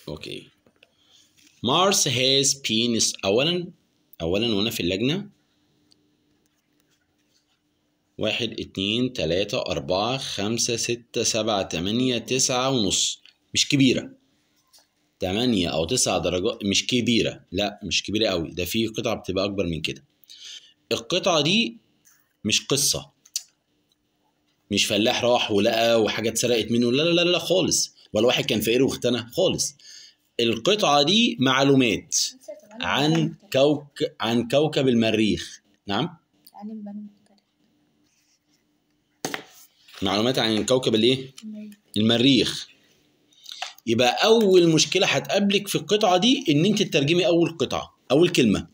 اوكي مارس has been اولا اولا وانا في اللجنه واحد اتنين تلاتة أربعة خمسة ستة سبعة تمانية تسعة ونص مش كبيرة تمانية أو تسعة درجات مش كبيرة لا مش كبيرة قوي ده في قطع بتبقى أكبر من كده القطعة دي مش قصة مش فلاح راح ولقى وحاجة اتسرقت منه لا لا لا لا خالص ولا واحد كان فقير واختنى خالص القطعة دي معلومات عن كوك عن كوكب المريخ نعم تعليم بني مختلف معلومات عن كوكب الايه المريخ يبقى اول مشكله هتقابلك في القطعه دي ان انت تترجمي اول قطعه اول كلمه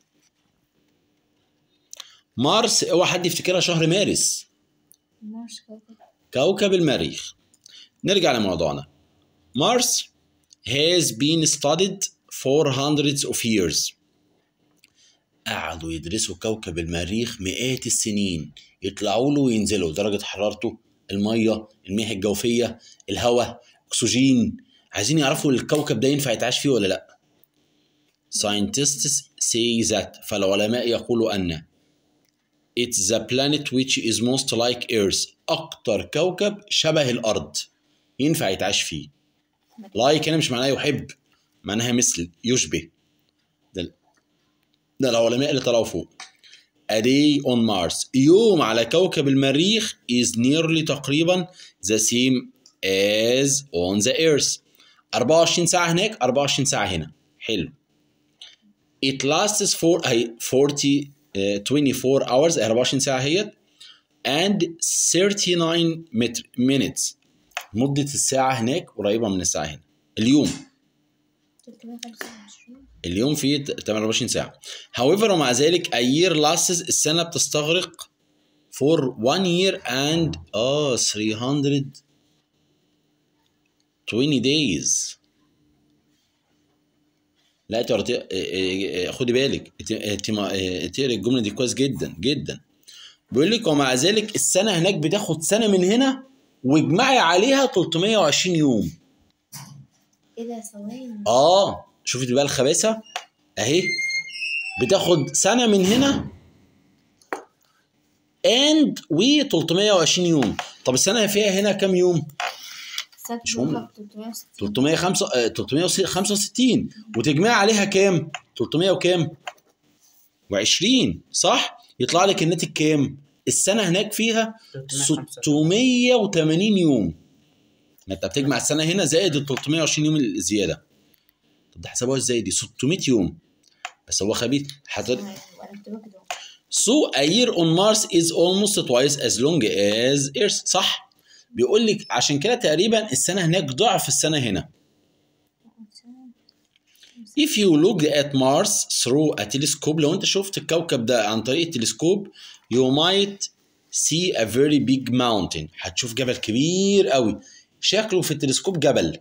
مارس اوعى حد يفتكرها شهر مارس مارس كوكب كوكب المريخ نرجع لموضوعنا مارس has been studied for hundreds of years قعدوا يدرسوا كوكب المريخ مئات السنين يطلعوا له وينزلوا درجة حرارته المية المياه الجوفية الهواء أكسجين عايزين يعرفوا الكوكب ده ينفع يتعاش فيه ولا لأ Scientists say that فالعلماء يقولوا أن It's the planet which is most like Earth أكتر كوكب شبه الأرض ينفع يتعاش فيه لايك هنا مش معناها يحب معناها مثل يشبه ده ده العلماء اللي طلعوا فوق A day on Mars يوم على كوكب المريخ is nearly تقريبا the same as on the Earth 24 ساعة هناك 24 ساعة هنا حلو It lasts for هي 40 آه، 24 hours 24 ساعة هي and 39 متر minutes مدة الساعة هناك قريبة من الساعة هنا اليوم 325 اليوم فيه 28 ساعة however ومع ذلك a year lasts السنة بتستغرق for one year and اه 320 days لا ترى خدي بالك ت- ت- اه، تقري الجملة دي كويس جدا جدا بيقول لك ومع ذلك السنة هناك بتاخد سنة من هنا واجمعي عليها 320 يوم ايه ده ثواني اه شوفي بقى الخباثه اهي بتاخد سنه من هنا اند و 320 يوم طب السنه فيها هنا كام يوم سات مش هم. بلوك 360 305 آه، 365 وتجمع عليها كام 300 وكام و20 صح يطلع لك الناتج كام السنه هناك فيها 680 يوم ما انت بتجمع السنه هنا زائد ال 320 يوم الزياده طب ده حسبوها ازاي دي 600 يوم بس هو خبيث حضرتك وانا اكتبها كده So a year on Mars is almost twice as long as Earth صح بيقول لك عشان كده تقريبا السنة هناك ضعف السنة هنا If you look at Mars through a telescope لو انت شفت الكوكب ده عن طريق التلسكوب you might see a very big mountain هتشوف جبل كبير قوي شكله في التلسكوب جبل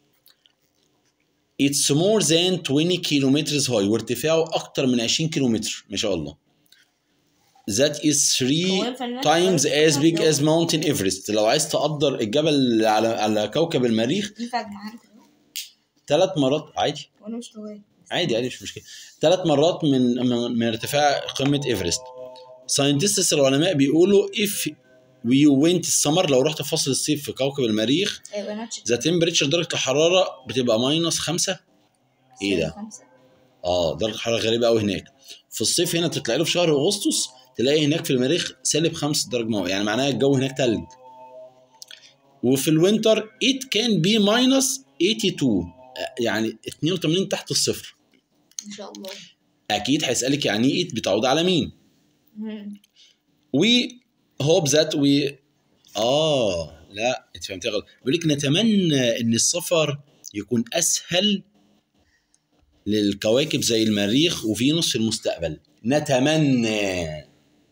It's more than 20 kilometers high وارتفاعه أكتر من 20 كيلومتر ما شاء الله That is three هو الفنان times كويس as big جدا. as Mountain Everest لو عايز تقدر الجبل اللي على على كوكب المريخ ينفع اجمعها لك كده ثلاث مرات عادي وانا مش طويل عادي عادي مش مشكله ثلاث مرات من من, من ارتفاع قمه ايفرست ساينتستس العلماء بيقولوا if we went السمر لو رحت فصل الصيف في كوكب المريخ ايوه ناتش ذا تمبريتشر درجه الحراره بتبقى ماينس خمسة ايه ده؟ خمسة اه درجه حراره غريبه قوي هناك في الصيف هنا تطلع له في شهر اغسطس تلاقي هناك في المريخ سالب 5 درجه مئويه يعني معناها الجو هناك تلج وفي الوينتر it can be minus 82 يعني 82 تحت الصفر ان شاء الله اكيد هيسالك يعني ايه it بتعود على مين مم. we hope that we اه لا انت فهمتها غلط بيقول لك نتمنى ان السفر يكون اسهل للكواكب زي المريخ وفينوس في المستقبل نتمنى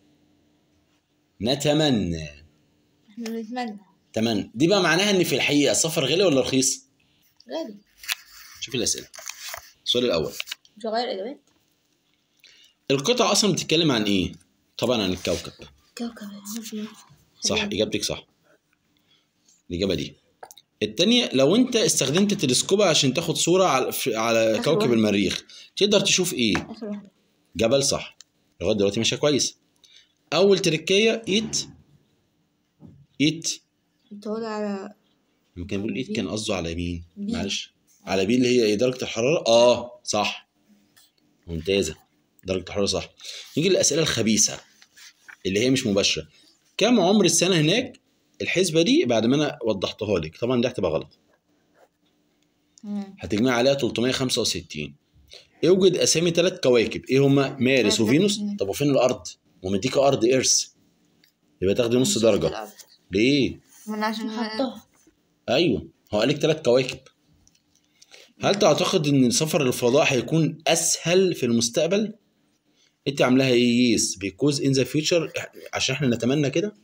نتمنى احنا بنتمنى تمام دي بقى معناها ان في الحقيقه السفر غالي ولا رخيص غالي شوف الاسئله السؤال الاول مش هغير اجابات القطعه اصلا بتتكلم عن ايه طبعا عن الكوكب كوكب الأرض. صح اجابتك صح الاجابه دي التانية لو انت استخدمت تلسكوب عشان تاخد صورة على, في- على آخر كوكب واحدة. المريخ تقدر تشوف ايه اخر واحدة جبل صح لغايه دلوقتي ماشيه كويس اول تركية ايت ايت بتقول على يمكن بيقول ايت كان قصده على مين بي. معلش على بي اللي هي ايه درجه الحراره اه صح ممتازه درجه الحراره صح نيجي للاسئله الخبيثه اللي هي مش مباشره كم عمر السنه هناك الحسبه دي بعد ما انا وضحتها لك طبعا دي هتبقى غلط مم. هتجمع عليها 365 اوجد اسامي ثلاث كواكب ايه هما مارس مارس وفينوس وفينوس. طب وفين الارض ومديك ارض ايرث يبقى تاخدي نص شفت درجه الأرض. ليه ما انا عشان حطها ايوه هو قال لك ثلاث كواكب هل تعتقد ان سفر الفضاء هيكون اسهل في المستقبل انت عاملاها ايه يس بيكوز ان ذا فيوتشر عشان احنا نتمنى كده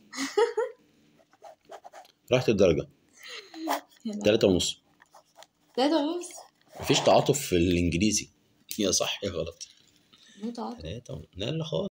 راحت الدرجه ثلاثة ونص تلاتة ونص مفيش تعاطف في الانجليزي يا صح يا غلط متعة ثلاثة ونص لا لا خالص